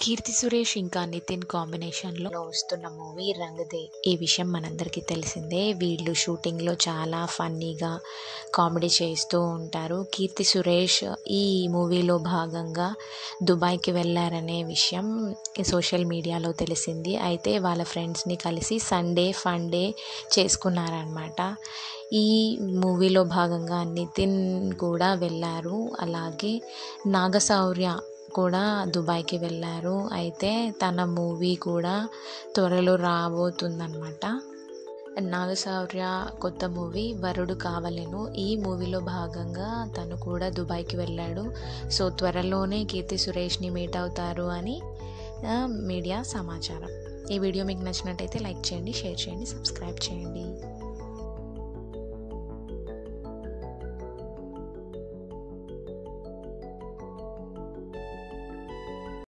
కీర్తి సురేష్ ఇంకా నితిన్ కాంబినేషన్లో వస్తున్న మూవీ రంగదే ఈ విషయం మనందరికీ తెలిసిందే వీళ్ళు షూటింగ్లో చాలా ఫన్నీగా కామెడీ చేస్తూ ఉంటారు కీర్తి సురేష్ ఈ మూవీలో భాగంగా దుబాయ్కి వెళ్ళారనే విషయం సోషల్ మీడియాలో తెలిసింది అయితే వాళ్ళ ఫ్రెండ్స్ని కలిసి సండే ఫన్ డే చేసుకున్నారనమాట ఈ మూవీలో భాగంగా నితిన్ కూడా వెళ్ళారు అలాగే నాగశౌర్య కూడా దుబాయ్కి వెళ్ళారు అయితే తన మూవీ కూడా త్వరలో రాబోతుందన్నమాట నాగశౌర్య కొత్త మూవీ వరుడు కావలెను ఈ మూవీలో భాగంగా తను కూడా దుబాయ్కి వెళ్ళాడు సో త్వరలోనే కీర్తి సురేష్ని మీట్ అవుతారు అని ఆ, మీడియా సమాచారం ఈ వీడియో మీకు నచ్చినట్టయితే లైక్ చేయండి షేర్ చేయండి సబ్స్క్రైబ్ చేయండి